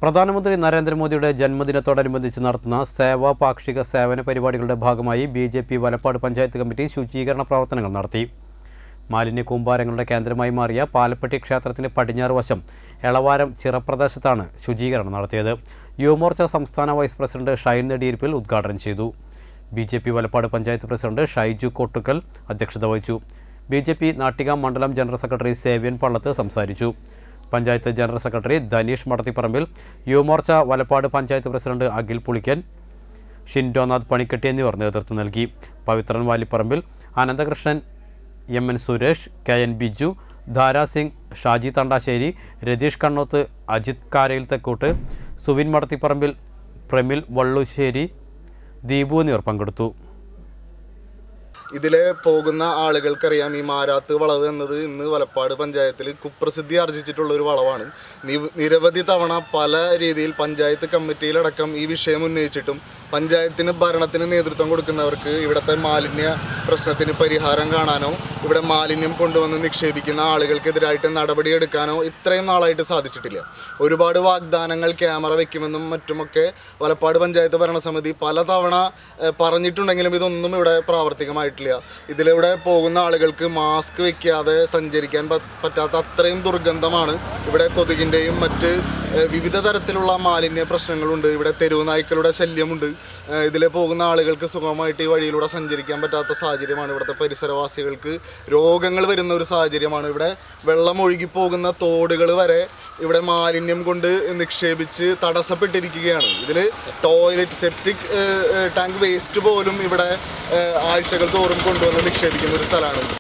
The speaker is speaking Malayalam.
പ്രധാനമന്ത്രി നരേന്ദ്രമോദിയുടെ ജന്മദിനത്തോടനുബന്ധിച്ച് നടത്തുന്ന സേവാ പാക്ഷിക സേവന പരിപാടികളുടെ ഭാഗമായി B J P Valappad panchayat committee ശുചീകരണ പ്രവർത്തനങ്ങൾ നടത്തി മാലിന്യ കൂമ്പാരങ്ങളുടെ കേന്ദ്രമായി മാറിയ പാലപ്പെട്ടി ക്ഷേത്രത്തിന് പടിഞ്ഞാറ് വശം എളവാരം ചിറപ്രദേശത്താണ് ശുചീകരണം നടത്തിയത് യുവമോർച്ച സംസ്ഥാന വൈസ് പ്രസിഡന്റ് ഷൈൻ നെടിയിരിപ്പിൽ ഉദ്ഘാടനം ചെയ്തു B J P Valappad panchayat president Shaiju Kottukkal അധ്യക്ഷത വഹിച്ചു ബി ജെ പി നാട്ടിക മണ്ഡലം ജനറൽ സെക്രട്ടറി സേവ്യൻ പള്ളത്ത് സംസാരിച്ചു panchayat general secretary Dhaneesh Madathiparambil Yuvamorcha Valappad panchayat president Akhil Pulikkan Shindonath Panikketti എന്നിവർ നേതൃത്വം നൽകി Pavithran Valiparambil Ananthakrishnan M N Suresh K N Biju Dhara Singh Shaji Thandassery Ratheesh Kannoth Ajith Karayil Thekkott Suvin Madathiparambil പ്രമിൽ വള്ളുശ്ശേരി Deepu എന്നിവർ പങ്കെടുത്തു ഇതിലെ പോകുന്ന ആളുകൾക്കറിയാം ഈ മാരാത്ത് വളവ് എന്നത് ഇന്ന് വലപ്പാട് പഞ്ചായത്തിൽ കുപ്രസിദ്ധി ആർജിച്ചിട്ടുള്ള ഒരു വളവാണ് നി- നിരവധി തവണ പല രീതിയിൽ പഞ്ചായത്ത് കമ്മിറ്റിയിലടക്കം ഈ വിഷയം ഉന്നയിച്ചിട്ടും പഞ്ചായത്തിന് ഭരണത്തിന് നേതൃത്വം കൊടുക്കുന്നവർക്ക് ഇവിടുത്തെ മാലിന്യ പ്രശ്നത്തിന് പരിഹാരം കാണാനോ ഇവിടെ മാലിന്യം കൊണ്ടുവന്ന് നിക്ഷേപിക്കുന്ന ആളുകൾക്കെതിരായിട്ട് നടപടിയെടുക്കാനോ ഇത്രയും നാളായിട്ട് സാധിച്ചിട്ടില്ല ഒരുപാട് വാഗ്ദാനങ്ങൾ ക്യാമറ വെക്കുമെന്നും മറ്റുമൊക്കെ വലപ്പാട് പഞ്ചായത്ത് ഭരണസമിതി പലതവണ ഏഹ്, പറഞ്ഞിട്ടുണ്ടെങ്കിലും ഇതൊന്നും ഇവിടെ പ്രാവർത്തികമായിട്ടില്ല ഇതിലൂടെ പോകുന്ന ആളുകൾക്ക് മാസ്ക് വെക്കാതെ സഞ്ചരിക്കാൻ പ- പറ്റാത്ത അത്രയും ദുർഗന്ധമാണ് ഇവിടെ കൊതുകിൻ്റെയും മറ്റ് ഏഹ്, വിവിധ തരത്തിലുള്ള മാലിന്യ പ്രശ്നങ്ങളുണ്ട് ഇവിടെ തെരുവ് നായ്ക്കളുടെ ശല്യമുണ്ട് ഏഹ്, ഇതിലെ പോകുന്ന ആളുകൾക്ക് സുഖമായിട്ട് ഈ വഴിയിലൂടെ സഞ്ചരിക്കാൻ പറ്റാത്ത സാഹചര്യമാണ് ഇവിടുത്തെ പരിസരവാസികൾക്ക് രോഗങ്ങൾ വരുന്ന ഒരു സാഹചര്യമാണ് ഇവിടെ വെള്ളം ഒഴുകി പോകുന്ന തോടുകൾ വരെ ഇവിടെ മാലിന്യം കൊണ്ട് നിക്ഷേപിച്ച് തടസ്സപ്പെട്ടിരിക്കുകയാണ് ഇതിൽ ടോയ്ലറ്റ് സെപ്റ്റിക് ടാങ്ക് വേസ്റ്റ് പോലും ഇവിടെ ഏഹ്, ആഴ്ചകൾ തോറും കൊണ്ടുവന്ന് നിക്ഷേപിക്കുന്ന ഒരു സ്ഥലമാണ്